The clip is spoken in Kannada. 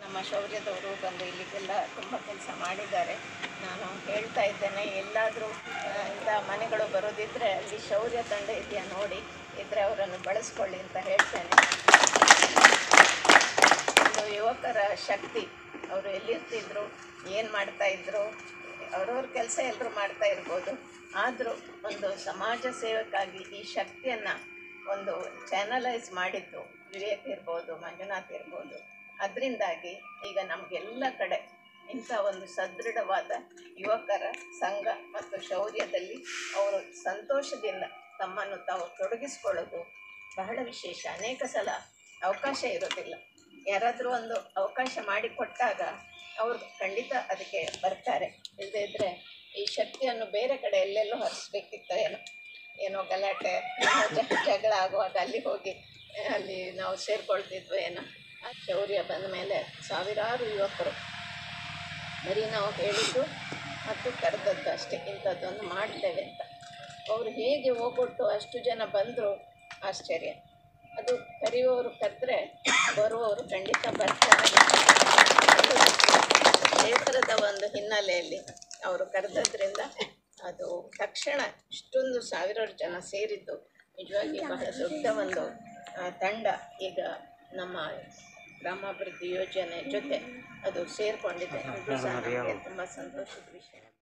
ನಮ್ಮ ಶೌರ್ಯದವರು ಬಂದು ಇಲ್ಲಿಗೆಲ್ಲ ತುಂಬ ಕೆಲಸ ಮಾಡಿದ್ದಾರೆ ನಾನು ಹೇಳ್ತಾ ಇದ್ದೇನೆ ಎಲ್ಲಾದರೂ ಇಂಥ ಮನೆಗಳು ಬರೋದಿದ್ದರೆ ಅಲ್ಲಿ ಶೌರ್ಯ ತಂಡ ಇದೆಯಾ ನೋಡಿ ಇದ್ದರೆ ಅವರನ್ನು ಬಳಸ್ಕೊಳ್ಳಿ ಅಂತ ಹೇಳ್ತೇನೆ ಒಂದು ಯುವಕರ ಶಕ್ತಿ ಅವರು ಎಲ್ಲಿರ್ತಿದ್ರು ಏನು ಮಾಡ್ತಾ ಇದ್ರು ಅವ್ರವ್ರ ಕೆಲಸ ಎಲ್ಲರೂ ಮಾಡ್ತಾ ಇರ್ಬೋದು ಆದರೂ ಒಂದು ಸಮಾಜ ಸೇವಕ್ಕಾಗಿ ಈ ಶಕ್ತಿಯನ್ನು ಒಂದು ಚಾನಲೈಸ್ ಮಾಡಿದ್ದು ವಿವೇಕ್ ಇರ್ಬೋದು ಮಂಜುನಾಥ್ ಇರ್ಬೋದು ಅದರಿಂದಾಗಿ ಈಗ ನಮಗೆಲ್ಲ ಕಡೆ ಇಂಥ ಒಂದು ಸದೃಢವಾದ ಯುವಕರ ಸಂಘ ಮತ್ತು ಶೌರ್ಯದಲ್ಲಿ ಅವರು ಸಂತೋಷದಿಂದ ತಮ್ಮನ್ನು ತಾವು ತೊಡಗಿಸ್ಕೊಳ್ಳೋದು ಬಹಳ ವಿಶೇಷ ಅನೇಕ ಸಲ ಅವಕಾಶ ಇರೋದಿಲ್ಲ ಯಾರಾದರೂ ಒಂದು ಅವಕಾಶ ಮಾಡಿಕೊಟ್ಟಾಗ ಅವರು ಖಂಡಿತ ಅದಕ್ಕೆ ಬರ್ತಾರೆ ಇಲ್ಲದೇ ಇದ್ದರೆ ಈ ಶಕ್ತಿಯನ್ನು ಬೇರೆ ಕಡೆ ಎಲ್ಲೆಲ್ಲೋ ಹರಿಸ್ಬೇಕಿತ್ತು ಏನೋ ಏನೋ ಗಲಾಟೆ ಏನೋ ಜ- ಜಗಳ ಆಗುವಾಗ ಅಲ್ಲಿ ಹೋಗಿ ಆ, ಅಲ್ಲಿ ನಾವು ಸೇರ್ಕೊಳ್ತಿದ್ವು ಏನೋ ಆ ಶೌರ್ಯ ಬಂದ ಮೇಲೆ ಸಾವಿರಾರು ಯುವಕರು ಬರೀ ನಾವು ಹೇಳಿದ್ದು ಮತ್ತು ಕರೆದದ್ದು ಅಷ್ಟೇ ಇಂಥದ್ದೊಂದು ಮಾಡ್ತೇವೆ ಅಂತ ಅವರು ಹೇಗೆ ಹೋಗ್ಬಿಟ್ಟು ಅಷ್ಟು ಜನ ಬಂದರು ಆಶ್ಚರ್ಯ ಅದು ಕರೆಯುವವರು ಕರೆದ್ರೆ ಬರುವವರು ಖಂಡಿತ ಬರ್ತಾರೆ ಅದು ಕ್ಷೇತ್ರದ ಒಂದು ಹಿನ್ನೆಲೆಯಲ್ಲಿ ಅವರು ಕರೆದದ್ರಿಂದ ಅದು ತಕ್ಷಣ ಇಷ್ಟೊಂದು ಸಾವಿರಾರು ಜನ ಸೇರಿದ್ದು ನಿಜವಾಗಿ ಬಹಳ ದೊಡ್ಡ ಒಂದು ಆ, ತಂಡ ಈಗ ನಮ್ಮ ಗ್ರಾಮಾಭಿವೃದ್ಧಿ ಯೋಜನೆ ಜೊತೆ ಅದು ಸೇರಿಕೊಂಡಿದೆ ಇದು ಸಹ ನಮಗೆ ತುಂಬ ಸಂತೋಷದ ವಿಷಯ